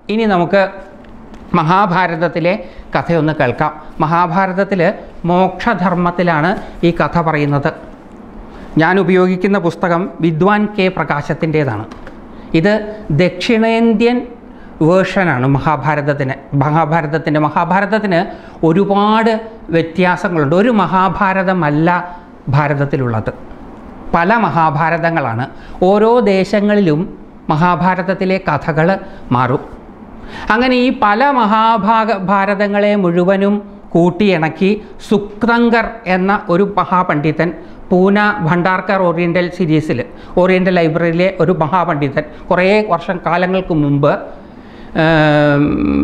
ഇനി നമുക്ക് മഹാഭാരതത്തിലെ കഥയൊന്ന് കേൾക്കാം മഹാഭാരതത്തിൽ മോക്ഷധർമ്മത്തിലാണ് ഈ കഥ പറയുന്നത് ഞാൻ ഉപയോഗിക്കുന്ന പുസ്തകം വിദ്വാൻ കെ പ്രകാശത്തിൻ്റേതാണ് ഇത് ദക്ഷിണേന്ത്യൻ വേർഷനാണ് മഹാഭാരതത്തിന് മഹാഭാരതത്തിൻ്റെ മഹാഭാരതത്തിന് ഒരുപാട് വ്യത്യാസങ്ങളുണ്ട് ഒരു മഹാഭാരതമല്ല ഭാരതത്തിലുള്ളത് പല മഹാഭാരതങ്ങളാണ് ഓരോ ദേശങ്ങളിലും മഹാഭാരതത്തിലെ കഥകൾ മാറും അങ്ങനെ ഈ പല മഹാഭാഗ ഭാരതങ്ങളെ മുഴുവനും കൂട്ടിയിണക്കി സുക്തങ്കർ എന്ന ഒരു മഹാപണ്ഡിതൻ പൂന ഭണ്ഡാർക്കർ ഓറിയൻ്റൽ സീരീസിൽ ഓറിയൻ്റൽ ലൈബ്രറിയിലെ ഒരു മഹാപണ്ഡിതൻ കുറേ വർഷം കാലങ്ങൾക്ക് മുമ്പ് ഏം,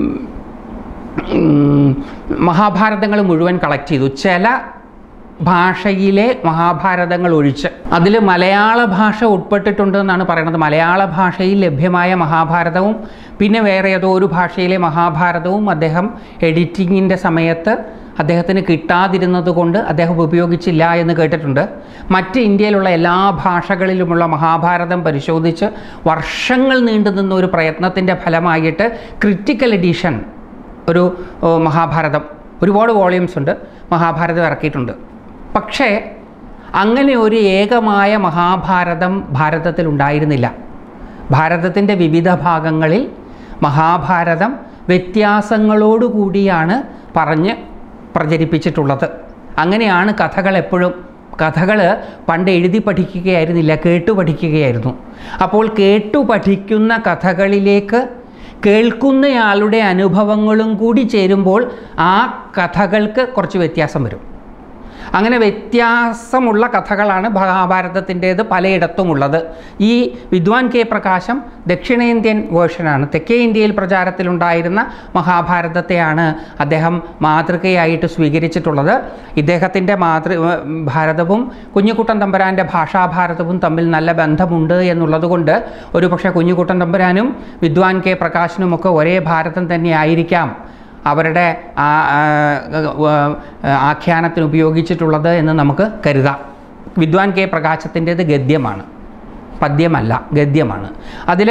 ഉം, മഹാഭാരതങ്ങൾ മുഴുവൻ കളക്ട് ചെയ്തു ചില ഭാഷയിലെ മഹാഭാരതങ്ങൾ ഒഴിച്ച് അതിൽ മലയാള ഭാഷ ഉൾപ്പെട്ടിട്ടുണ്ട് എന്നാണ് പറയുന്നത് മലയാള ഭാഷയിൽ ലഭ്യമായ മഹാഭാരതവും പിന്നെ വേറെ ഏതോ ഒരു ഭാഷയിലെ മഹാഭാരതവും അദ്ദേഹം എഡിറ്റിങ്ങിൻ്റെ സമയത്ത് അദ്ദേഹത്തിന് കിട്ടാതിരുന്നത് കൊണ്ട് അദ്ദേഹം ഉപയോഗിച്ചില്ല എന്ന് കേട്ടിട്ടുണ്ട് മറ്റ് ഇന്ത്യയിലുള്ള എല്ലാ ഭാഷകളിലുമുള്ള മഹാഭാരതം പരിശോധിച്ച് വർഷങ്ങൾ നീണ്ടു നിന്ന ഒരു പ്രയത്നത്തിൻ്റെ ഫലമായിട്ട് ക്രിറ്റിക്കൽ എഡിഷൻ ഒരു ഓ, മഹാഭാരതം ഒരുപാട് വോളിയൂംസ് ഉണ്ട് മഹാഭാരതം ഇറക്കിയിട്ടുണ്ട് പക്ഷേ അങ്ങനെ ഒരു ഏകമായ മഹാഭാരതം ഭാരതത്തിൽ ഉണ്ടായിരുന്നില്ല ഭാരതത്തിൻ്റെ വിവിധ ഭാഗങ്ങളിൽ മഹാഭാരതം വ്യത്യാസങ്ങളോടുകൂടിയാണ് പറഞ്ഞ് പ്രചരിപ്പിച്ചിട്ടുള്ളത് അങ്ങനെയാണ് കഥകൾ എപ്പോഴും കഥകൾ പണ്ട് എഴുതി പഠിക്കുകയായിരുന്നില്ല കേട്ടു പഠിക്കുകയായിരുന്നു അപ്പോൾ കേട്ടു പഠിക്കുന്ന കഥകളിലേക്ക് കേൾക്കുന്നയാളുടെ അനുഭവങ്ങളും കൂടി ചേരുമ്പോൾ ആ കഥകൾക്ക് കുറച്ച് വ്യത്യാസം വരും അങ്ങനെ വ്യത്യാസമുള്ള കഥകളാണ് മഹാഭാരതത്തിൻ്റേത് പലയിടത്തുമുള്ളത് ഈ വിദ്വാൻ കെ പ്രകാശം ദക്ഷിണേന്ത്യൻ വേർഷനാണ് തെക്കേ ഇന്ത്യയിൽ പ്രചാരത്തിലുണ്ടായിരുന്ന മഹാഭാരതത്തെയാണ് അദ്ദേഹം മാതൃകയായിട്ട് സ്വീകരിച്ചിട്ടുള്ളത് ഇദ്ദേഹത്തിൻ്റെ മാതൃ ഭാരതവും കുഞ്ഞുകുട്ടൻ തമ്പുരാൻ്റെ ഭാഷാഭാരതവും തമ്മിൽ നല്ല ബന്ധമുണ്ട് എന്നുള്ളത് കൊണ്ട് ഒരുപക്ഷെ കുഞ്ഞുകുട്ടൻ തമ്പുരാനും വിദ്വാൻ കെ പ്രകാശനുമൊക്കെ ഒരേ ഭാരതം തന്നെ ആയിരിക്കാം അവരുടെ ആ, ആ, ആ, ആഖ്യാനത്തിന് ഉപയോഗിച്ചിട്ടുള്ളത് എന്ന് നമുക്ക് കരുതാം വിദ്വാൻ കെ പ്രകാശത്തിൻ്റേത് ഗദ്യമാണ് പദ്യമല്ല ഗദ്യമാണ് അതിൽ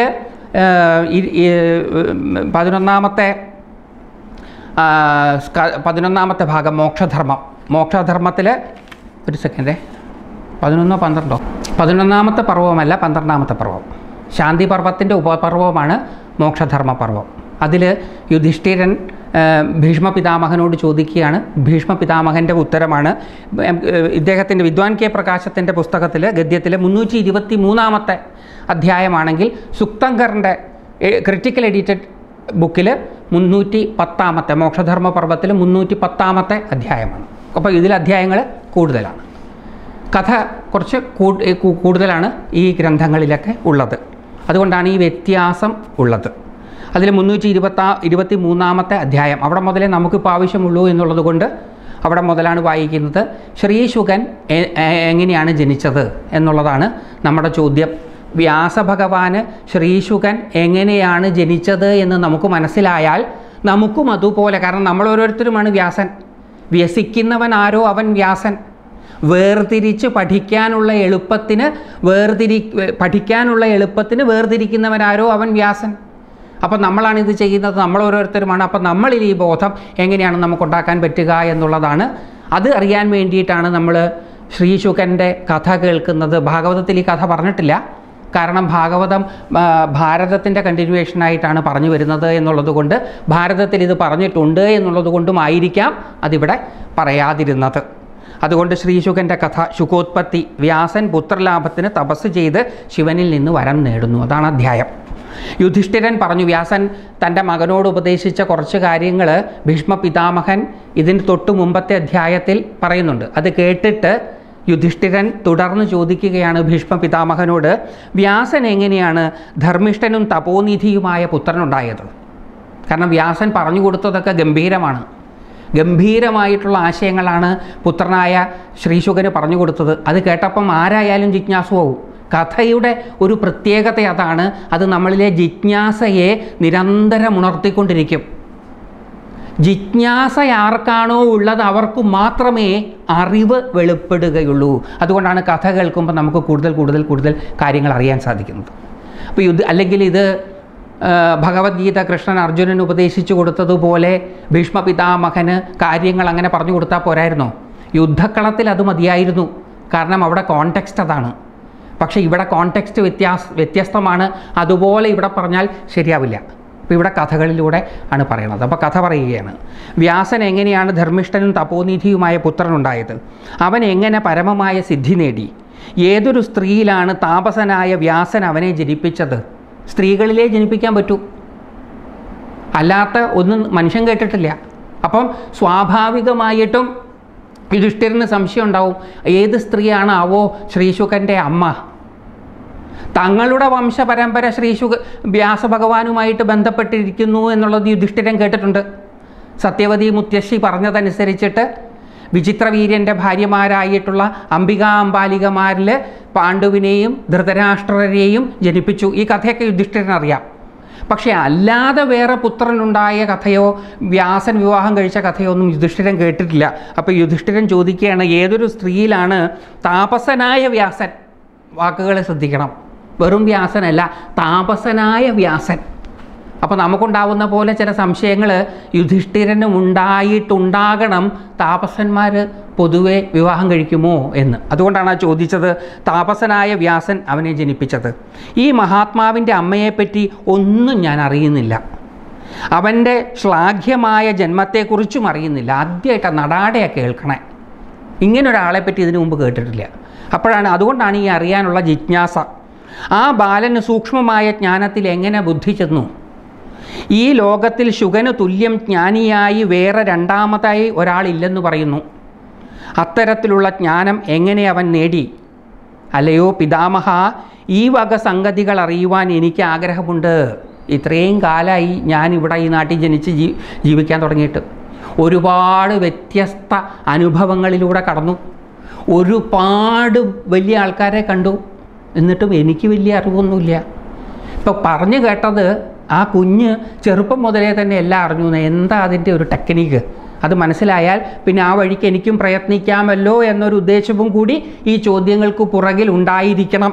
പതിനൊന്നാമത്തെ ആ, സ്ക- പതിനൊന്നാമത്തെ ഭാഗം മോക്ഷധർമ്മം മോക്ഷധർമ്മത്തിൽ ഒരു സെക്കൻഡേ പതിനൊന്നോ പന്ത്രണ്ടോ പതിനൊന്നാമത്തെ പർവ്വമല്ല പന്ത്രണ്ടാമത്തെ പർവ്വം ശാന്തി പർവ്വത്തിൻ്റെ ഉപപർവ്വമാണ് മോക്ഷധർമ്മ പർവ്വം അതിൽ യുധിഷ്ഠിരൻ ആ, ഭീഷ്മ പിതാമഹനോട് ചോദിക്കുകയാണ് ഭീഷ്മ പിതാമഹൻ്റെ ഉത്തരമാണ് ഉം, ഏഹ്, ഇദ്ദേഹത്തിൻ്റെ വിദ്വാൻ കെ പ്രകാശത്തിൻ്റെ പുസ്തകത്തിൽ ഗദ്യത്തിൽ മുന്നൂറ്റി ഇരുപത്തി മൂന്നാമത്തെ അധ്യായമാണെങ്കിൽ സുക്തങ്കറിൻ്റെ ക്രിറ്റിക്കൽ എഡിറ്റഡ് ബുക്കിൽ മുന്നൂറ്റി പത്താമത്തെ മോക്ഷധർമ്മ പർവ്വത്തിൽ മുന്നൂറ്റി പത്താമത്തെ അധ്യായമാണ് അപ്പോൾ ഇതിൽ അധ്യായങ്ങൾ കൂടുതലാണ് കഥ കുറച്ച് കൂ- ഏ, കൂ- കൂടുതലാണ് ഈ ഗ്രന്ഥങ്ങളിലൊക്കെ ഉള്ളത് അതുകൊണ്ടാണ് ഈ വ്യത്യാസം ഉള്ളത് അതിൽ മുന്നൂറ്റി ഇരുപത്താ ഇരുപത്തി മൂന്നാമത്തെ അധ്യായം അവിടെ മുതലേ നമുക്കിപ്പോൾ ആവശ്യമുള്ളൂ എന്നുള്ളത് കൊണ്ട് അവിടെ മുതലാണ് വായിക്കുന്നത് ശ്രീശുകൻ എ- എ- എങ്ങനെയാണ് ജനിച്ചത് എന്നുള്ളതാണ് നമ്മുടെ ചോദ്യം വ്യാസഭഗവാന് ശ്രീശുകൻ എങ്ങനെയാണ് ജനിച്ചത് എന്ന് നമുക്ക് മനസ്സിലായാൽ നമുക്കും അതുപോലെ കാരണം നമ്മൾ ഓരോരുത്തരുമാണ് വ്യാസൻ വ്യസിക്കുന്നവൻ ആരോ അവൻ വ്യാസൻ വേർതിരിച്ച് പഠിക്കാനുള്ള എളുപ്പത്തിന് വേർതിരി പഠിക്കാനുള്ള എളുപ്പത്തിന് വേർതിരിക്കുന്നവനാരോ അവൻ വ്യാസൻ അപ്പോൾ നമ്മളാണ് ഇത് ചെയ്യുന്നത് നമ്മൾ ഓരോരുത്തരുമാണ് അപ്പോൾ നമ്മളിൽ ഈ ബോധം എങ്ങനെയാണ് നമുക്ക് ഉണ്ടാക്കാൻ പറ്റുക എന്നുള്ളതാണ് അത് അറിയാൻ വേണ്ടിയിട്ടാണ് നമ്മൾ ശ്രീശുഖൻ്റെ കഥ കേൾക്കുന്നത് ഭാഗവതത്തിൽ ഈ കഥ പറഞ്ഞിട്ടില്ല കാരണം ഭാഗവതം ഭാരതത്തിൻ്റെ കണ്ടിന്യൂവേഷനായിട്ടാണ് പറഞ്ഞു വരുന്നത് എന്നുള്ളത് കൊണ്ട് ഭാരതത്തിൽ ഇത് പറഞ്ഞിട്ടുണ്ട് എന്നുള്ളത് കൊണ്ടും ആയിരിക്കാം അതിവിടെ പറയാതിരുന്നത് അതുകൊണ്ട് ശ്രീശുഖൻ്റെ കഥ ശുഖോത്പത്തി വ്യാസൻ പുത്രലാഭത്തിന് തപസ് ചെയ്ത് ശിവനിൽ നിന്ന് വരം നേടുന്നു അതാണ് അധ്യായം യുധിഷ്ഠിരൻ പറഞ്ഞു വ്യാസൻ തൻ്റെ മകനോട് ഉപദേശിച്ച കുറച്ച് കാര്യങ്ങൾ ഭീഷ്മ പിതാമഹൻ ഇതിന് തൊട്ട് മുമ്പത്തെ അധ്യായത്തിൽ പറയുന്നുണ്ട് അത് കേട്ടിട്ട് യുധിഷ്ഠിരൻ തുടർന്ന് ചോദിക്കുകയാണ് ഭീഷ്മ പിതാമഹനോട് വ്യാസൻ എങ്ങനെയാണ് ധർമ്മിഷ്ഠനും തപോനിധിയുമായ പുത്രനുണ്ടായത് കാരണം വ്യാസൻ പറഞ്ഞു കൊടുത്തതൊക്കെ ഗംഭീരമാണ് ഗംഭീരമായിട്ടുള്ള ആശയങ്ങളാണ് പുത്രനായ ശ്രീശുഖന് പറഞ്ഞു കൊടുത്തത് അത് കേട്ടപ്പം ആരായാലും ജിജ്ഞാസുവാവും കഥയുടെ ഒരു പ്രത്യേകത അതാണ് അത് നമ്മളിലെ ജിജ്ഞാസയെ നിരന്തരം ഉണർത്തിക്കൊണ്ടിരിക്കും ജിജ്ഞാസ ആർക്കാണോ ഉള്ളത് അവർക്ക് മാത്രമേ അറിവ് വെളിപ്പെടുകയുള്ളൂ അതുകൊണ്ടാണ് കഥ കേൾക്കുമ്പോൾ നമുക്ക് കൂടുതൽ കൂടുതൽ കൂടുതൽ കാര്യങ്ങൾ അറിയാൻ സാധിക്കുന്നത് അപ്പോൾ ഇത് അല്ലെങ്കിൽ ഇത് ആ, ഭഗവത്ഗീത കൃഷ്ണൻ അർജുനന് ഉപദേശിച്ചു കൊടുത്തതുപോലെ ഭീഷ്മ പിതാമഹന് കാര്യങ്ങൾ അങ്ങനെ പറഞ്ഞു കൊടുത്താൽ പോരായിരുന്നോ യുദ്ധക്കളത്തിൽ അത് മതിയായിരുന്നു കാരണം അവിടെ കോണ്ടെക്സ്റ്റ് അതാണ് പക്ഷേ ഇവിടെ കോണ്ടെക്സ്റ്റ് വ്യത്യാസ വ്യത്യസ്തമാണ് അതുപോലെ ഇവിടെ പറഞ്ഞാൽ ശരിയാവില്ല അപ്പോൾ ഇവിടെ കഥകളിലൂടെ ആണ് പറയണത് അപ്പോൾ കഥ പറയുകയാണ് വ്യാസൻ എങ്ങനെയാണ് ധർമ്മിഷ്ഠനും തപോനിധിയുമായ പുത്രനുണ്ടായത് അവൻ എങ്ങനെ പരമമായ സിദ്ധി നേടി ഏതൊരു സ്ത്രീയിലാണ് താപസനായ വ്യാസൻ അവനെ ജനിപ്പിച്ചത് സ്ത്രീകളിലേ ജനിപ്പിക്കാൻ പറ്റൂ അല്ലാത്ത ഒന്നും മനുഷ്യൻ കേട്ടിട്ടില്ല അപ്പം സ്വാഭാവികമായിട്ടും യുധിഷ്ഠിരന് സംശയം ഉണ്ടാവും ഏത് സ്ത്രീയാണ് ആവോ ശ്രീശുഖൻ്റെ അമ്മ തങ്ങളുടെ വംശപരമ്പര ശ്രീശുഖ വ്യാസഭഗവാനുമായിട്ട് ബന്ധപ്പെട്ടിരിക്കുന്നു എന്നുള്ളത് യുധിഷ്ഠിരൻ കേട്ടിട്ടുണ്ട് സത്യവതി മുത്തശ്ശി പറഞ്ഞതനുസരിച്ചിട്ട് വിചിത്രവീര്യൻ്റെ ഭാര്യമാരായിട്ടുള്ള അംബികാ അംബാലികമാരിൽ പാണ്ഡുവിനെയും ധൃതരാഷ്ട്രരെയും ജനിപ്പിച്ചു ഈ കഥയൊക്കെ യുധിഷ്ഠിരനറിയാം പക്ഷേ അല്ലാതെ വേറെ പുത്രനുണ്ടായ കഥയോ വ്യാസൻ വിവാഹം കഴിച്ച കഥയോ ഒന്നും യുധിഷ്ഠിരൻ കേട്ടിട്ടില്ല അപ്പോൾ യുധിഷ്ഠിരൻ ചോദിക്കുകയാണ് ഏതൊരു സ്ത്രീയിലാണ് താപസനായ വ്യാസൻ വാക്കുകൾ ശ്രദ്ധിക്കണം വെറും വ്യാസനല്ല താപസനായ വ്യാസൻ അപ്പോൾ നമുക്കുണ്ടാവുന്ന പോലെ ചില സംശയങ്ങൾ യുധിഷ്ഠിരനും ഉണ്ടായിട്ടുണ്ടാകണം താപസന്മാർ പൊതുവെ വിവാഹം കഴിക്കുമോ എന്ന് അതുകൊണ്ടാണ് ആ ചോദിച്ചത് താപസനായ വ്യാസൻ അവനെ ജനിപ്പിച്ചത് ഈ മഹാത്മാവിൻ്റെ അമ്മയെപ്പറ്റി ഒന്നും ഞാൻ അറിയുന്നില്ല അവൻ്റെ ശ്ലാഘ്യമായ ജന്മത്തെക്കുറിച്ചും അറിയുന്നില്ല ആദ്യമായിട്ട് നടാടെയാണ് കേൾക്കണേ ഇങ്ങനൊരാളെ പറ്റി ഇതിനു മുമ്പ് കേട്ടിട്ടില്ല അപ്പോഴാണ് അതുകൊണ്ടാണ് ഈ അറിയാനുള്ള ജിജ്ഞാസ ആ ബാലന് സൂക്ഷ്മമായ ജ്ഞാനത്തിൽ എങ്ങനെ ബുദ്ധി ചെന്നു ഈ ലോകത്തിൽ ശുഗന് തുല്യം ജ്ഞാനിയായി വേറെ രണ്ടാമതായി ഒരാളില്ലെന്ന് പറയുന്നു അത്തരത്തിലുള്ള ജ്ഞാനം എങ്ങനെ അവൻ നേടി അല്ലയോ പിതാമഹ ഈ വക സംഗതികൾ അറിയുവാൻ എനിക്ക് ആഗ്രഹമുണ്ട് ഇത്രയും കാലമായി ഞാൻ ഇവിടെ ഈ നാട്ടിൽ ജനിച്ച് ജീ ജീവിക്കാൻ തുടങ്ങിയിട്ട് ഒരുപാട് വ്യത്യസ്ത അനുഭവങ്ങളിലൂടെ കടന്നു ഒരുപാട് വലിയ ആൾക്കാരെ കണ്ടു എന്നിട്ടും എനിക്ക് വലിയ അറിവൊന്നുമില്ല ഇപ്പോൾ പറഞ്ഞു കേട്ടത് ആ കുഞ്ഞ് ചെറുപ്പം മുതലേ തന്നെ എല്ലാം അറിഞ്ഞു എന്ന്. എന്താ അതിൻ്റെ ഒരു ടെക്നിക്ക് അത് മനസ്സിലായാൽ പിന്നെ ആ വഴിക്ക് എനിക്കും പ്രയത്നിക്കാമല്ലോ എന്നൊരു ഉദ്ദേശവും കൂടി ഈ ചോദ്യങ്ങൾക്ക് പുറകിൽ ഉണ്ടായിരിക്കണം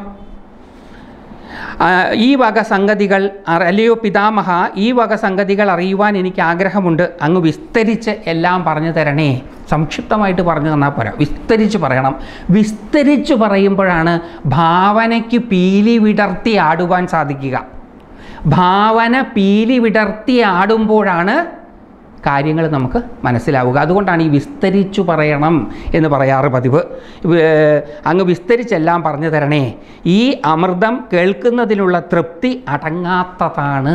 ആ, ഈ വക സംഗതികൾ അറ- അല്ലയോ പിതാമഹ ഈ വക സംഗതികൾ അറിയുവാൻ എനിക്ക് ആഗ്രഹമുണ്ട് അങ്ങ് വിസ്തരിച്ച് എല്ലാം പറഞ്ഞു തരണേ സംക്ഷിപ്തമായിട്ട് പറഞ്ഞു തന്നാൽ പോരാ വിസ്തരിച്ച് പറയണം വിസ്തരിച്ച് പറയുമ്പോഴാണ് ഭാവനയ്ക്ക് പീലി വിടർത്തി ആടുവാൻ സാധിക്കുക ഭാവന പീലി വിടർത്തി ആടുമ്പോഴാണ് കാര്യങ്ങൾ നമുക്ക് മനസ്സിലാവുക അതുകൊണ്ടാണ് ഈ വിസ്തരിച്ചു പറയണം എന്ന് പറയാറ് പതിവ് ഏർ അങ്ങ് വിസ്തരിച്ചെല്ലാം പറഞ്ഞു തരണേ ഈ അമൃതം കേൾക്കുന്നതിലുള്ള തൃപ്തി അടങ്ങാത്തതാണ്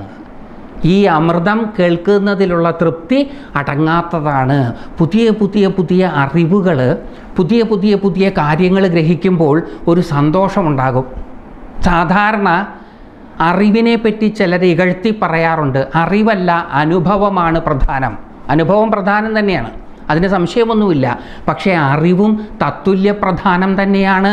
ഈ അമൃതം കേൾക്കുന്നതിലുള്ള തൃപ്തി അടങ്ങാത്തതാണ് പുതിയ പുതിയ പുതിയ അറിവുകൾ പുതിയ പുതിയ പുതിയ കാര്യങ്ങൾ ഗ്രഹിക്കുമ്പോൾ ഒരു സന്തോഷമുണ്ടാകും സാധാരണ അറിവിനെ പറ്റി ചിലർ ഇകഴ്ത്തി പറയാറുണ്ട് അറിവല്ല അനുഭവമാണ് പ്രധാനം അനുഭവം പ്രധാനം തന്നെയാണ് അതിന് സംശയമൊന്നുമില്ല പക്ഷേ അറിവും തത്തുല്യ പ്രധാനം തന്നെയാണ്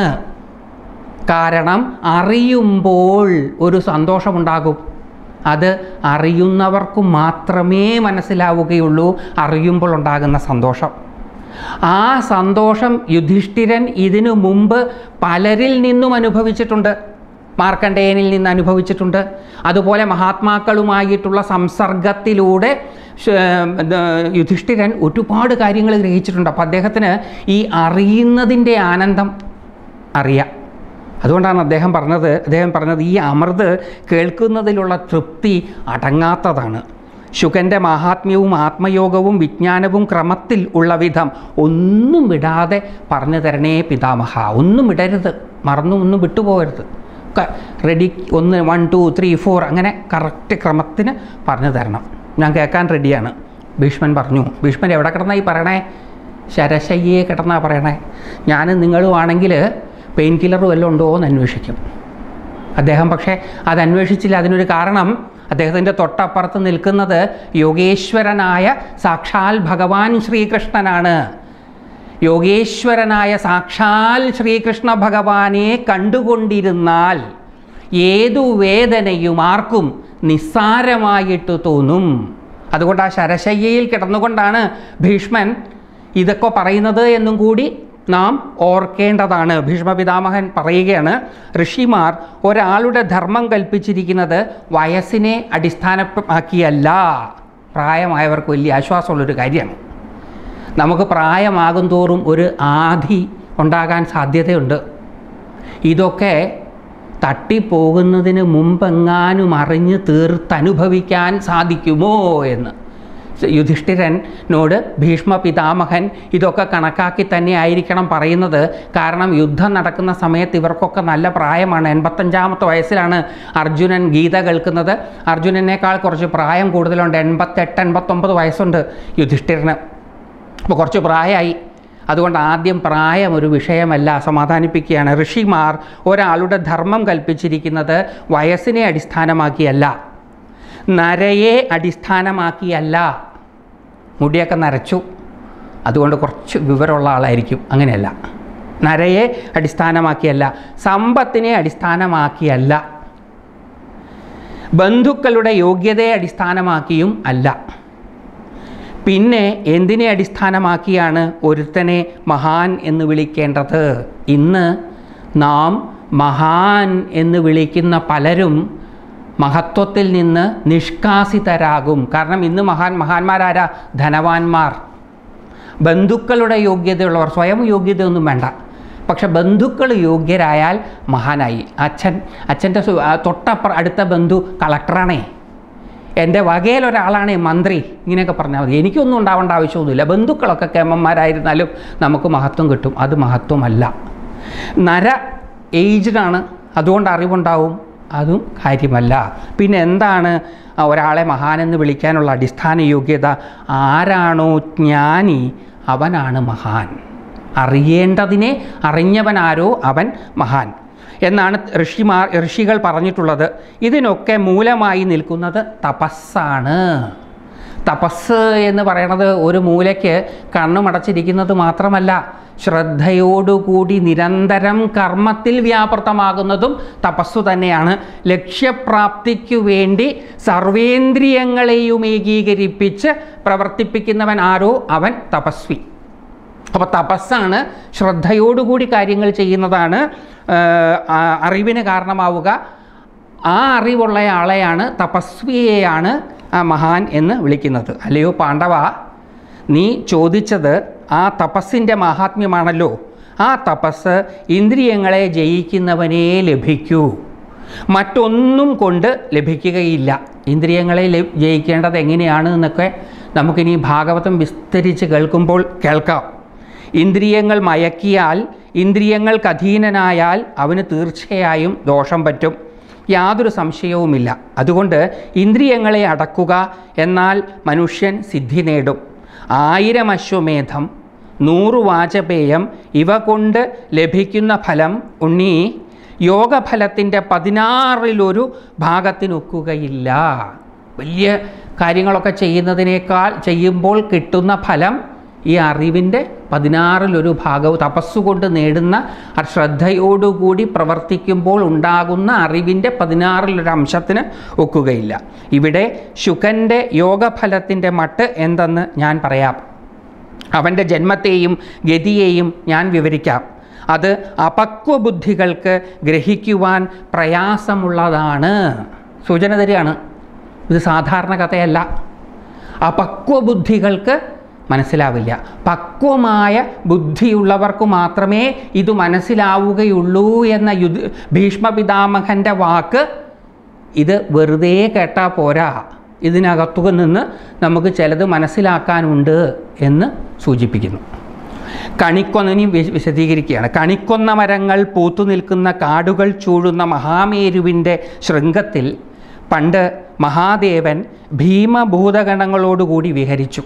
കാരണം അറിയുമ്പോൾ ഒരു സന്തോഷമുണ്ടാകും അത് അറിയുന്നവർക്ക് മാത്രമേ മനസ്സിലാവുകയുള്ളൂ അറിയുമ്പോൾ ഉണ്ടാകുന്ന സന്തോഷം ആ സന്തോഷം യുധിഷ്ഠിരൻ ഇതിനു മുമ്പ് പലരിൽ നിന്നും അനുഭവിച്ചിട്ടുണ്ട് മാർക്കണ്ഡേയനിൽ നിന്ന് അനുഭവിച്ചിട്ടുണ്ട് അതുപോലെ മഹാത്മാക്കളുമായിട്ടുള്ള സംസർഗത്തിലൂടെ ശ- ഇത് യുധിഷ്ഠിരൻ ഒരുപാട് കാര്യങ്ങൾ ഗ്രഹിച്ചിട്ടുണ്ട് അപ്പോൾ അദ്ദേഹത്തിന് ഈ അറിയുന്നതിൻ്റെ ആനന്ദം അറിയാം അതുകൊണ്ടാണ് അദ്ദേഹം പറഞ്ഞത് അദ്ദേഹം പറഞ്ഞത് ഈ അമൃത് കേൾക്കുന്നതിലുള്ള തൃപ്തി അടങ്ങാത്തതാണ് ശുഗൻ്റെ മാഹാത്മ്യവും ആത്മയോഗവും വിജ്ഞാനവും ക്രമത്തിൽ ഉള്ള വിധം ഒന്നും വിടാതെ പറഞ്ഞു തരണേ പിതാമഹ ഒന്നും വിടരുത് മറന്നു ഒന്നും വിട്ടുപോകരുത് ഒക്കെ റെഡി ഒന്ന് വൺ ടു ത്രീ ഫോർ അങ്ങനെ കറക്റ്റ് ക്രമത്തിന് പറഞ്ഞു തരണം ഞാൻ കേൾക്കാൻ റെഡിയാണ് ഭീഷ്മൻ പറഞ്ഞു ഭീഷ്മൻ എവിടെ കിടന്നാ ഈ പറയണേ ശരശയ്യയെ കിടന്നാ പറയണേ ഞാനും നിങ്ങളുമാണെങ്കിൽ പെയിൻ കില്ലർ വല്ലതും ഉണ്ടോ എന്ന് അന്വേഷിക്കും അദ്ദേഹം പക്ഷേ അത് അന്വേഷിച്ചില്ല അതിനൊരു കാരണം അദ്ദേഹത്തിൻ്റെ തൊട്ടപ്പുറത്ത് നിൽക്കുന്നത് യോഗേശ്വരനായ സാക്ഷാൽ ഭഗവാൻ ശ്രീകൃഷ്ണനാണ് യോഗേശ്വരനായ സാക്ഷാൽ ശ്രീകൃഷ്ണ ഭഗവാനെ കണ്ടുകൊണ്ടിരുന്നാൽ ഏതു വേദനയും ആർക്കും നിസ്സാരമായിട്ട് തോന്നും അതുകൊണ്ട് ആ ശരശയ്യയിൽ കിടന്നുകൊണ്ടാണ് ഭീഷ്മൻ ഇതൊക്കെ പറയുന്നത് എന്നും കൂടി നാം ഓർക്കേണ്ടതാണ് ഭീഷ്മപിതാമഹൻ പറയുകയാണ് ഋഷിമാർ ഒരാളുടെ ധർമ്മം കൽപ്പിച്ചിരിക്കുന്നത് വയസ്സിനെ അടിസ്ഥാനമാക്കിയല്ല പ്രായമായവർക്ക് വലിയ ആശ്വാസമുള്ളൊരു കാര്യമാണ് നമുക്ക് പ്രായമാകും തോറും ഒരു ആധി ഉണ്ടാകാൻ സാധ്യതയുണ്ട് ഇതൊക്കെ തട്ടിപ്പോകുന്നതിന് മുമ്പെങ്ങാനും അറിഞ്ഞ് തീർത്തനുഭവിക്കാൻ സാധിക്കുമോ എന്ന് യുധിഷ്ഠിരനോട് ഭീഷ്മ പിതാമഹൻ ഇതൊക്കെ കണക്കാക്കി തന്നെ ആയിരിക്കണം പറയുന്നത് കാരണം യുദ്ധം നടക്കുന്ന സമയത്ത് ഇവർക്കൊക്കെ നല്ല പ്രായമാണ് എൺപത്തഞ്ചാമത്തെ വയസ്സിലാണ് അർജുനൻ ഗീത കേൾക്കുന്നത് അർജുനനേക്കാൾ കുറച്ച് പ്രായം കൂടുതലുണ്ട് എൺപത്തെട്ട് എൺപത്തൊമ്പത് വയസ്സുണ്ട് യുധിഷ്ഠിരന് അപ്പോൾ കുറച്ച് പ്രായമായി അതുകൊണ്ട് ആദ്യം പ്രായം ഒരു വിഷയമല്ല സമാധാനിപ്പിക്കുകയാണ് ഋഷിമാർ ഒരാളുടെ ധർമ്മം കൽപ്പിച്ചിരിക്കുന്നത് വയസ്സിനെ അടിസ്ഥാനമാക്കിയല്ല നരയെ അടിസ്ഥാനമാക്കിയല്ല മുടിയൊക്കെ നരച്ചു അതുകൊണ്ട് കുറച്ച് വിവരമുള്ള ആളായിരിക്കും അങ്ങനെയല്ല നരയെ അടിസ്ഥാനമാക്കിയല്ല സമ്പത്തിനെ അടിസ്ഥാനമാക്കിയല്ല ബന്ധുക്കളുടെ യോഗ്യതയെ അടിസ്ഥാനമാക്കിയും അല്ല പിന്നെ എന്തിനെ അടിസ്ഥാനമാക്കിയാണ് ഒരുത്തനെ മഹാൻ എന്ന് വിളിക്കേണ്ടത് ഇന്ന് നാം മഹാൻ എന്ന് വിളിക്കുന്ന പലരും മഹത്വത്തിൽ നിന്ന് നിഷ്കാസിതരാകും കാരണം ഇന്ന് മഹാൻ മഹാന്മാരാരാ ധനവാന്മാർ ബന്ധുക്കളുടെ യോഗ്യതയുള്ളവർ സ്വയം യോഗ്യതയൊന്നും വേണ്ട പക്ഷെ ബന്ധുക്കൾ യോഗ്യരായാൽ മഹാനായി അച്ഛൻ അച്ഛൻ്റെ സു- ആ തൊട്ടപ്പുറ അടുത്ത ബന്ധു കളക്ടറാണേ എൻ്റെ വകയിലൊരാളാണ് മന്ത്രി ഇങ്ങനെയൊക്കെ പറഞ്ഞാൽ മതി എനിക്കൊന്നും ഉണ്ടാവേണ്ട ആവശ്യമൊന്നുമില്ല ബന്ധുക്കളൊക്കെ കേമന്മാരായിരുന്നാലും നമുക്ക് മഹത്വം കിട്ടും അത് മഹത്വമല്ല നര ഏജ്ഡാണ് അതുകൊണ്ട് അറിവുണ്ടാവും അതും കാര്യമല്ല പിന്നെ എന്താണ് ആ ഒരാളെ മഹാനെന്ന് വിളിക്കാനുള്ള അടിസ്ഥാന യോഗ്യത ആരാണോ ജ്ഞാനി അവനാണ് മഹാൻ അറിയേണ്ടതിനെ അറിഞ്ഞവനാരോ അവൻ മഹാൻ എന്നാണ് ഋഷിമാർ ഋഷികൾ പറഞ്ഞിട്ടുള്ളത് ഇതിനൊക്കെ മൂലമായി നിൽക്കുന്നത് തപസ്സാണ് തപസ് എന്ന് പറയണത് ഒരു മൂലയ്ക്ക് കണ്ണുമടച്ചിരിക്കുന്നത് മാത്രമല്ല ശ്രദ്ധയോടുകൂടി നിരന്തരം കർമ്മത്തിൽ വ്യാപൃതമാകുന്നതും തപസ്സു തന്നെയാണ് ലക്ഷ്യപ്രാപ്തിക്കു വേണ്ടി സർവേന്ദ്രിയങ്ങളെയും ഏകീകരിപ്പിച്ച് പ്രവർത്തിപ്പിക്കുന്നവൻ ആരോ അവൻ തപസ്വി അപ്പോൾ തപസ്സാണ് ശ്രദ്ധയോടുകൂടി കാര്യങ്ങൾ ചെയ്യുന്നതാണ് ആ, ആ, അറിവിന് കാരണമാവുക ആ അറിവുള്ള ആളെയാണ് തപസ്വിയെയാണ് ആ മഹാൻ എന്ന് വിളിക്കുന്നത് അല്ലയോ പാണ്ഡവ നീ ചോദിച്ചത് ആ തപസ്സിൻ്റെ മഹാത്മ്യമാണല്ലോ ആ തപസ് ഇന്ദ്രിയങ്ങളെ ജയിക്കുന്നവനേ ലഭിക്കൂ മറ്റൊന്നും കൊണ്ട് ലഭിക്കുകയില്ല ഇന്ദ്രിയങ്ങളെ ലഭ- ജയിക്കേണ്ടത് എങ്ങനെയാണ് എന്നൊക്കെ നമുക്കിനി ഭാഗവതം വിസ്തരിച്ച് കേൾക്കുമ്പോൾ കേൾക്കാം ഇന്ദ്രിയങ്ങൾ മയക്കിയാൽ ഇന്ദ്രിയങ്ങൾക്ക് അധീനനായാൽ അവന് തീർച്ചയായും ദോഷം പറ്റും യാതൊരു സംശയവുമില്ല അതുകൊണ്ട് ഇന്ദ്രിയങ്ങളെ അടക്കുക എന്നാൽ മനുഷ്യൻ സിദ്ധി നേടും ആയിരം അശ്വമേധം നൂറ് വാചപേയം ഇവ കൊണ്ട് ലഭിക്കുന്ന ഫലം ഉണ്ണി യോഗഫലത്തിൻ്റെ പതിനാറിലൊരു ഭാഗത്തിനൊക്കുകയില്ല വലിയ കാര്യങ്ങളൊക്കെ ചെയ്യുന്നതിനേക്കാൾ ചെയ്യുമ്പോൾ കിട്ടുന്ന ഫലം ഈ അറിവിൻ്റെ പതിനാറിലൊരു ഭാഗവും തപസ്സുകൊണ്ട് നേടുന്ന ആ ശ്രദ്ധയോടുകൂടി പ്രവർത്തിക്കുമ്പോൾ ഉണ്ടാകുന്ന അറിവിൻ്റെ പതിനാറിലൊരു അംശത്തിന് ഒക്കുകയില്ല ഇവിടെ ശുഖൻ്റെ യോഗഫലത്തിൻ്റെ മട്ട് എന്തെന്ന് ഞാൻ പറയാം അവൻ്റെ ജന്മത്തെയും ഗതിയെയും ഞാൻ വിവരിക്കാം അത് അപക്വബുദ്ധികൾക്ക് ഗ്രഹിക്കുവാൻ പ്രയാസമുള്ളതാണ് സൂചന തരികയാണ് ഇത് സാധാരണ കഥയല്ല അപക്വബുദ്ധികൾക്ക് മനസ്സിലാവില്ല പക്വമായ ബുദ്ധിയുള്ളവർക്ക് മാത്രമേ ഇത് മനസ്സിലാവുകയുള്ളൂ എന്ന യുദ്ധ ഭീഷ്മപിതാമഹൻ്റെ വാക്ക് ഇത് വെറുതെ കേട്ടാൽ പോരാ ഇതിനകത്തു നിന്ന് നമുക്ക് ചിലത് മനസ്സിലാക്കാനുണ്ട് എന്ന് സൂചിപ്പിക്കുന്നു കണിക്കൊന്നിനി വി- വിശദീകരിക്കുകയാണ് കണിക്കൊന്ന മരങ്ങൾ പൂത്തു നിൽക്കുന്ന കാടുകൾ ചൂഴുന്ന മഹാമേരുവിൻ്റെ ശൃംഗത്തിൽ പണ്ട് മഹാദേവൻ ഭീമഭൂതഗണങ്ങളോടുകൂടി വിഹരിച്ചു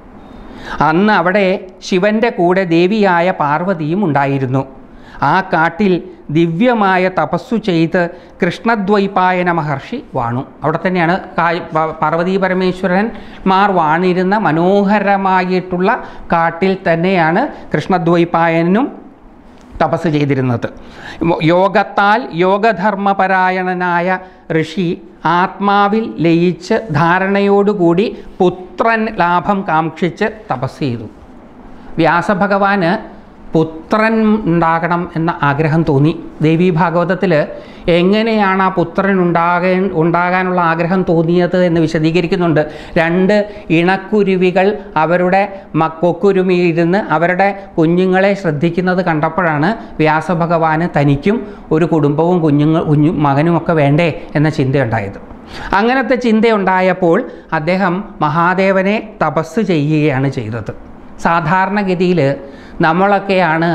അന്ന് അവിടെ ശിവൻ്റെ കൂടെ ദേവിയായ പാർവതിയും ഉണ്ടായിരുന്നു ആ കാട്ടിൽ ദിവ്യമായ തപസ്സു ചെയ്ത് കൃഷ്ണദ്വൈപായന മഹർഷി വാണു അവിടെ തന്നെയാണ് കാ- പ- പാർവതീ പരമേശ്വരന്മാർ വാണിരുന്ന മനോഹരമായിട്ടുള്ള കാട്ടിൽ തന്നെയാണ് കൃഷ്ണദ്വൈപായനും തപസ് ചെയ്തിരുന്നത് യോഗത്താൽ യോഗധർമ്മപരായണനായ ഋഷി ആത്മാവിൽ ലയിച്ച് ധാരണയോടുകൂടി പുത്രൻ ലാഭം കാക്ഷിച്ച് തപസ് ചെയ്തു വ്യാസഭഗവാന് പുത്രൻ ഉണ്ടാകണം എന്ന ആഗ്രഹം തോന്നി ദേവി ഭാഗവതത്തിൽ എങ്ങനെയാണ് ആ പുത്രൻ ഉണ്ടാകാൻ ഉണ്ടാകാനുള്ള ആഗ്രഹം തോന്നിയത് എന്ന് വിശദീകരിക്കുന്നുണ്ട് രണ്ട് ഇണക്കുരുവികൾ അവരുടെ മക്കൊക്കുരുമിയിരുന്ന് അവരുടെ കുഞ്ഞുങ്ങളെ ശ്രദ്ധിക്കുന്നത് കണ്ടപ്പോഴാണ് വ്യാസഭഗവാന് തനിക്കും ഒരു കുടുംബവും കുഞ്ഞുങ്ങൾ കുഞ്ഞു മകനുമൊക്കെ വേണ്ടേ എന്ന ചിന്തയുണ്ടായത് അങ്ങനത്തെ ചിന്തയുണ്ടായപ്പോൾ അദ്ദേഹം മഹാദേവനെ തപസ് ചെയ്യുകയാണ് ചെയ്തത് സാധാരണഗതിയിൽ നമ്മളൊക്കെയാണ്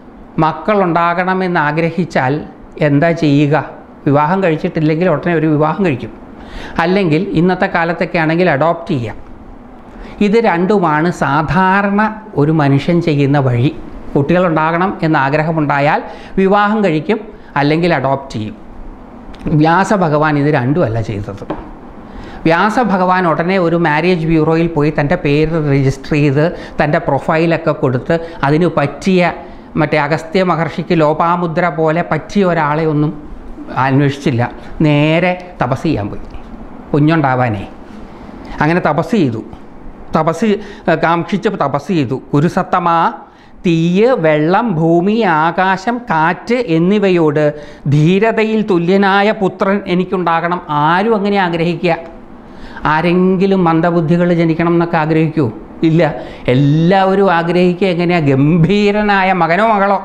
മക്കളുണ്ടാകണമെന്ന് ആഗ്രഹിച്ചാൽ എന്താ ചെയ്യുക വിവാഹം കഴിച്ചിട്ടില്ലെങ്കിൽ ഉടനെ ഒരു വിവാഹം കഴിക്കും അല്ലെങ്കിൽ ഇന്നത്തെ കാലത്തൊക്കെ ആണെങ്കിൽ അഡോപ്റ്റ് ചെയ്യാം ഇത് രണ്ടുമാണ് സാധാരണ ഒരു മനുഷ്യൻ ചെയ്യുന്ന വഴി കുട്ടികളുണ്ടാകണം എന്ന ആഗ്രഹമുണ്ടായാൽ വിവാഹം കഴിക്കും അല്ലെങ്കിൽ അഡോപ്റ്റ് ചെയ്യും വ്യാസഭഗവാൻ ഇത് രണ്ടുമല്ല ചെയ്തത് വ്യാസഭഗവാൻ ഉടനെ ഒരു മാരേജ് ബ്യൂറോയിൽ പോയി തൻ്റെ പേര് രജിസ്റ്റർ ചെയ്ത് തൻ്റെ പ്രൊഫൈലൊക്കെ കൊടുത്ത് അതിന് പറ്റിയ മറ്റേ അഗസ്ത്യ മഹർഷിക്ക് ലോപാമുദ്ര പോലെ പറ്റിയ ഒരാളെ ഒന്നും അന്വേഷിച്ചില്ല നേരെ തപസ് ചെയ്യാൻ പോയി കുഞ്ഞുണ്ടാവാനേ അങ്ങനെ തപസ് ചെയ്തു തപസ് കാക്ഷിച്ച് തപസ് ചെയ്തു ഗുരുസത്തമാ തീയ് വെള്ളം ഭൂമി ആകാശം കാറ്റ് എന്നിവയോട് ധീരതയിൽ തുല്യനായ പുത്രൻ എനിക്കുണ്ടാകണം ആരും അങ്ങനെ ആഗ്രഹിക്കുക ആരെങ്കിലും മന്ദബുദ്ധികൾ ജനിക്കണം എന്നൊക്കെ ആഗ്രഹിക്കൂ ഇല്ല എല്ലാവരും ആഗ്രഹിക്കുക എങ്ങനെയാ ഗംഭീരനായ മകനോ മകളോ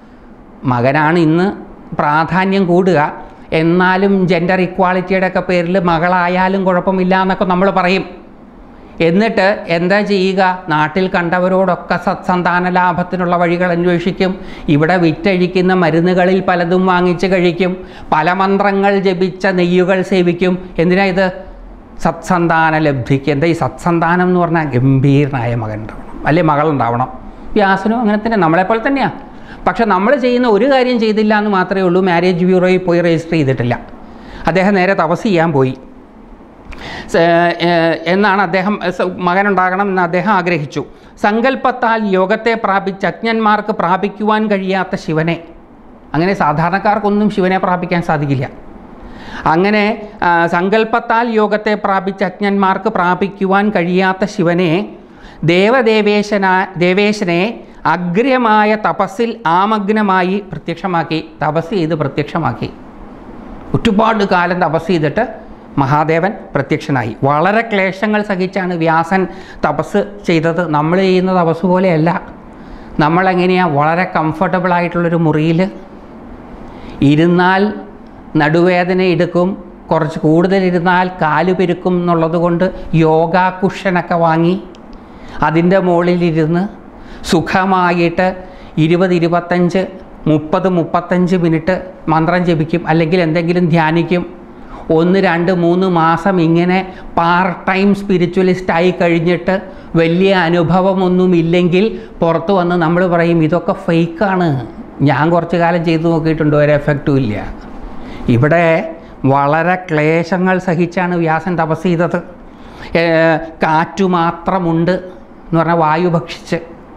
മകനാണ് ഇന്ന് പ്രാധാന്യം കൂടുക എന്നാലും ജെൻഡർ ഇക്വാളിറ്റിയുടെ ഒക്കെ പേരിൽ മകളായാലും കുഴപ്പമില്ല എന്നൊക്കെ നമ്മൾ പറയും എന്നിട്ട് എന്താ ചെയ്യുക നാട്ടിൽ കണ്ടവരോടൊക്കെ സത്സന്താന ലാഭത്തിനുള്ള വഴികൾ അന്വേഷിക്കും ഇവിടെ വിറ്റഴിക്കുന്ന മരുന്നുകളിൽ പലതും വാങ്ങിച്ച് കഴിക്കും പല മന്ത്രങ്ങൾ ജപിച്ച നെയ്യുകൾ സേവിക്കും എന്തിനാ ഇത് സത്സന്താന ലബ്ധിക്ക് എന്താ ഈ സത്സന്താനം എന്ന് പറഞ്ഞാൽ ഗംഭീരനായ മകൻ ഉണ്ടാവണം അല്ലെ മകളുണ്ടാവണം വ്യാസനും അങ്ങനെ തന്നെ നമ്മളെപ്പോലെ തന്നെയാണ് പക്ഷെ നമ്മൾ ചെയ്യുന്ന ഒരു കാര്യം ചെയ്തില്ല എന്ന് മാത്രമേ ഉള്ളൂ മാരേജ് ബ്യൂറോയിൽ പോയി രജിസ്റ്റർ ചെയ്തിട്ടില്ല അദ്ദേഹം നേരെ തപസ് ചെയ്യാൻ പോയി സ- ഏഹ് എന്നാണ് അദ്ദേഹം സ- മകനുണ്ടാകണം എന്ന് അദ്ദേഹം ആഗ്രഹിച്ചു സങ്കല്പത്താൽ യോഗത്തെ പ്രാപിച്ച അജ്ഞന്മാർക്ക് പ്രാപിക്കുവാൻ കഴിയാത്ത ശിവനെ അങ്ങനെ സാധാരണക്കാർക്കൊന്നും ശിവനെ പ്രാപിക്കാൻ സാധിക്കില്ല അങ്ങനെ ആ, സങ്കല്പത്താൽ യോഗത്തെ പ്രാപിച്ച അജ്ഞന്മാർക്ക് പ്രാപിക്കുവാൻ കഴിയാത്ത ശിവനെ ദേവദേവേശന ദേവേശനെ അഗ്രമായ തപസ്സിൽ ആമഗ്നമായി പ്രത്യക്ഷമാക്കി തപസ് ചെയ്ത് പ്രത്യക്ഷമാക്കി ഒരുപാട് കാലം തപസ് ചെയ്തിട്ട് മഹാദേവൻ പ്രത്യക്ഷനായി വളരെ ക്ലേശങ്ങൾ സഹിച്ചാണ് വ്യാസൻ തപസ് ചെയ്തത് നമ്മൾ ചെയ്യുന്ന തപസ് പോലെയല്ല നമ്മളെങ്ങനെയാണ് വളരെ കംഫർട്ടബിൾ ആയിട്ടുള്ളൊരു മുറിയിൽ ഇരുന്നാൽ നടുവേദന എടുക്കും കുറച്ച് കൂടുതൽ ഇരുന്നാൽ കാല് പെരുക്കും എന്നുള്ളത് കൊണ്ട് യോഗ കുഷനൊക്കെ വാങ്ങി അതിൻ്റെ മുകളിലിരുന്ന് സുഖമായിട്ട് ഇരുപത് ഇരുപത്തഞ്ച് മുപ്പത് മുപ്പത്തഞ്ച് മിനിറ്റ് മന്ത്രം ജപിക്കും അല്ലെങ്കിൽ എന്തെങ്കിലും ധ്യാനിക്കും ഒന്ന് രണ്ട് മൂന്ന് മാസം ഇങ്ങനെ പാർട്ട് ടൈം സ്പിരിച്വലിസ്റ്റായി കഴിഞ്ഞിട്ട് വലിയ അനുഭവമൊന്നുമില്ലെങ്കിൽ പുറത്ത് വന്ന് നമ്മൾ പറയും ഇതൊക്കെ ഫേക്കാണ് ഞാൻ കുറച്ച് കാലം ചെയ്തു നോക്കിയിട്ടുണ്ട് ഒരു എഫക്റ്റും ഇല്ല ഇവിടെ വളരെ ക്ലേശങ്ങൾ സഹിച്ചാണ് വ്യാസൻ തപസ് ചെയ്തത് ഏ, കാറ്റു മാത്രമുണ്ട് എന്ന് പറഞ്ഞാൽ വായു ഭക്ഷിച്ച്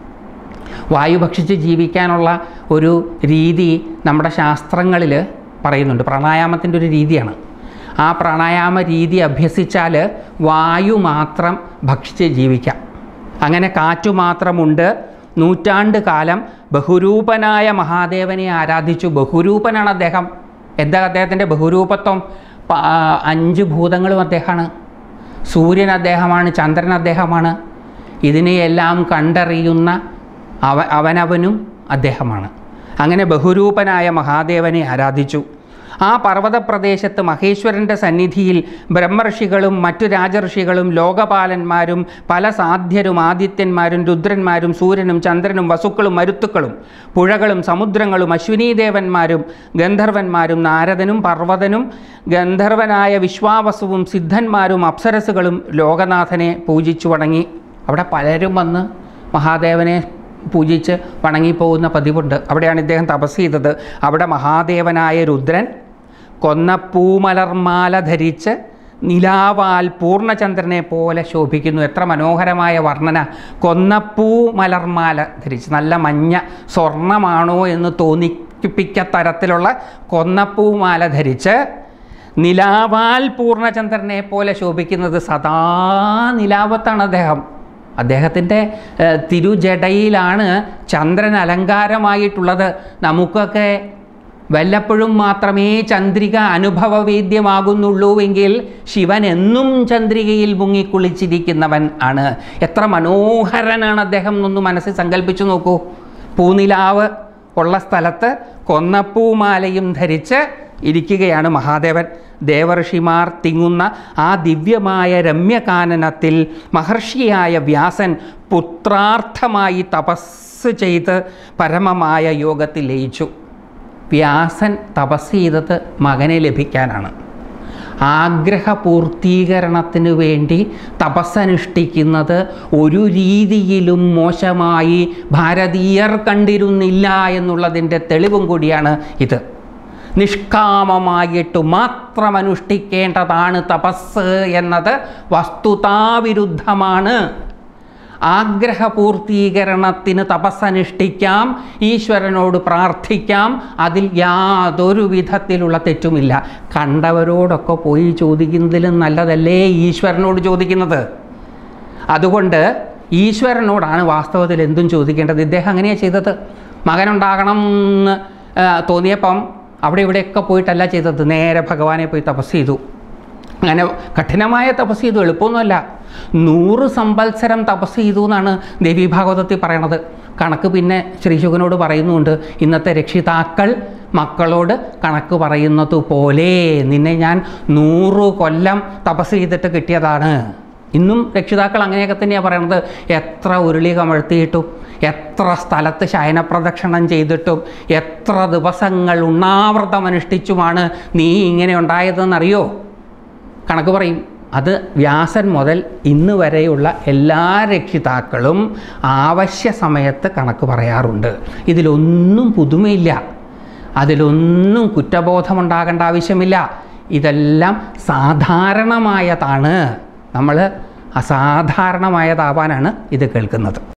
വായു ഭക്ഷിച്ച് ജീവിക്കാനുള്ള ഒരു രീതി നമ്മുടെ ശാസ്ത്രങ്ങളിൽ പറയുന്നുണ്ട് പ്രാണായാമത്തിൻ്റെ ഒരു രീതിയാണ് ആ പ്രാണായാമ രീതി അഭ്യസിച്ചാൽ വായു മാത്രം ഭക്ഷിച്ച് ജീവിക്കാം അങ്ങനെ കാറ്റു മാത്രമുണ്ട് നൂറ്റാണ്ട് കാലം ബഹുരൂപനായ മഹാദേവനെ ആരാധിച്ചു ബഹുരൂപനാണ് അദ്ദേഹം എന്താ അദ്ദേഹത്തിൻ്റെ ബഹുരൂപത്വം പ- ആ, അഞ്ച് ഭൂതങ്ങളും അദ്ദേഹമാണ് സൂര്യൻ അദ്ദേഹമാണ് ചന്ദ്രൻ അദ്ദേഹമാണ് ഇതിനെയെല്ലാം കണ്ടറിയുന്ന അവ അവനവനും അദ്ദേഹമാണ് അങ്ങനെ ബഹുരൂപനായ മഹാദേവനെ ആരാധിച്ചു ആ പർവ്വതപ്രദേശത്ത് മഹേശ്വരൻ്റെ സന്നിധിയിൽ ബ്രഹ്മർഷികളും മറ്റു രാജർഷികളും ലോകപാലന്മാരും പല സാധ്യരും ആദിത്യന്മാരും രുദ്രന്മാരും സൂര്യനും ചന്ദ്രനും വസുക്കളും മരുത്തുക്കളും പുഴകളും സമുദ്രങ്ങളും അശ്വിനീദേവന്മാരും ഗന്ധർവന്മാരും നാരദനും പർവ്വതനും ഗന്ധർവനായ വിശ്വാവസുവും സിദ്ധന്മാരും അപ്സരസുകളും ലോകനാഥനെ പൂജിച്ചു വണങ്ങി അവിടെ പലരും വന്ന് മഹാദേവനെ പൂജിച്ച് വണങ്ങിപ്പോകുന്ന പതിവുണ്ട് അവിടെയാണ് ഇദ്ദേഹം തപസ് ചെയ്തത് അവിടെ മഹാദേവനായ രുദ്രൻ കൊന്നപ്പൂമലർമാല ധരിച്ച് നിലാവാൽ പൂർണ്ണചന്ദ്രനെ പോലെ ശോഭിക്കുന്നു എത്ര മനോഹരമായ വർണ്ണന കൊന്നപ്പൂ മലർമാല ധരിച്ച് നല്ല മഞ്ഞ സ്വർണമാണോ എന്ന് തോന്നിപ്പിക്ക തരത്തിലുള്ള കൊന്നപ്പൂമാല ധരിച്ച് നിലാവാൽ പൂർണ്ണചന്ദ്രനെ പോലെ ശോഭിക്കുന്നത് സദാ നിലാവത്താണ് അദ്ദേഹം അദ്ദേഹത്തിൻ്റെ ഏഹ്, തിരുജടയിലാണ് ചന്ദ്രൻ അലങ്കാരമായിട്ടുള്ളത് നമുക്കൊക്കെ വല്ലപ്പോഴും മാത്രമേ ചന്ദ്രിക അനുഭവവേദ്യമാകുന്നുള്ളൂ എങ്കിൽ ശിവൻ എന്നും ചന്ദ്രികയിൽ മുങ്ങിക്കുളിച്ചിരിക്കുന്നവൻ ആണ് എത്ര മനോഹരനാണ് അദ്ദേഹം എന്നൊന്ന് മനസ്സിൽ സങ്കല്പിച്ചു നോക്കൂ പൂനിലാവ് ഉള്ള സ്ഥലത്ത് കൊന്നപ്പൂമാലയും ധരിച്ച് ഇരിക്കുകയാണ് മഹാദേവൻ ദേവർഷിമാർ തിങ്ങുന്ന ആ ദിവ്യമായ രമ്യകാനനത്തിൽ മഹർഷിയായ വ്യാസൻ പുത്രാർത്ഥമായി തപസ് ചെയ്ത് പരമമായ യോഗത്തിൽ ലയിച്ചു വ്യാസൻ തപസ് ചെയ്തത് മകനെ ലഭിക്കാനാണ് ആഗ്രഹപൂർത്തീകരണത്തിന് വേണ്ടി തപസ്സനുഷ്ഠിക്കുന്നത് ഒരു രീതിയിലും മോശമായി ഭാരതീയർ കണ്ടിരുന്നില്ല എന്നുള്ളതിൻ്റെ തെളിവും കൂടിയാണ് ഇത് നിഷ്കാമമായിട്ട് മാത്രം അനുഷ്ഠിക്കേണ്ടതാണ് തപസ് എന്നത് വസ്തുതാവിരുദ്ധമാണ് ആഗ്രഹപൂർത്തീകരണത്തിന് തപസ്സനുഷ്ഠിക്കാം ഈശ്വരനോട് പ്രാർത്ഥിക്കാം അതിൽ യാതൊരു വിധത്തിലുള്ള തെറ്റുമില്ല കണ്ടവരോടൊക്കെ പോയി ചോദിക്കുന്നതിലും നല്ലതല്ലേ ഈശ്വരനോട് ചോദിക്കുന്നത് അതുകൊണ്ട് ഈശ്വരനോടാണ് വാസ്തവത്തിൽ എന്തും ചോദിക്കേണ്ടത് ഇദ്ദേഹം അങ്ങനെയാണ് ചെയ്തത് മകനുണ്ടാകണം എന്ന് ആ, തോന്നിയപ്പം അവിടെ ഇവിടെയൊക്കെ പോയിട്ടല്ല ചെയ്തത് നേരെ ഭഗവാനെ പോയി തപസ് ചെയ്തു അങ്ങനെ കഠിനമായ തപസ് ചെയ്തു എളുപ്പമൊന്നുമല്ല നൂറ് സംവത്സരം തപസ് ചെയ്തു എന്നാണ് ദേവി ഭാഗവതത്തിൽ പറയണത് കണക്ക് പിന്നെ ശ്രീശുഖനോട് പറയുന്നുണ്ട് ഇന്നത്തെ രക്ഷിതാക്കൾ മക്കളോട് കണക്ക് പറയുന്നത് പോലെ നിന്നെ ഞാൻ നൂറ് കൊല്ലം തപസ് ചെയ്തിട്ട് കിട്ടിയതാണ് ഇന്നും രക്ഷിതാക്കൾ അങ്ങനെയൊക്കെ തന്നെയാണ് പറയണത് എത്ര ഉരുളി കമഴ്ത്തിയിട്ടും എത്ര സ്ഥലത്ത് ശയനപ്രദക്ഷിണം ചെയ്തിട്ടും എത്ര ദിവസങ്ങൾ ഉണ്ണാവൃതം അനുഷ്ഠിച്ചുമാണ് നീ ഇങ്ങനെ ഉണ്ടായതെന്നറിയോ കണക്ക് പറയും അത് വ്യാസൻ മുതൽ ഇന്ന് വരെയുള്ള എല്ലാ രക്ഷിതാക്കളും ആവശ്യ സമയത്ത് കണക്ക് പറയാറുണ്ട് ഇതിലൊന്നും പുതുമയില്ല അതിലൊന്നും കുറ്റബോധമുണ്ടാകേണ്ട ആവശ്യമില്ല ഇതെല്ലാം സാധാരണമായതാണ് നമ്മൾ അസാധാരണമായതാവാനാണ് ഇത് കേൾക്കുന്നത്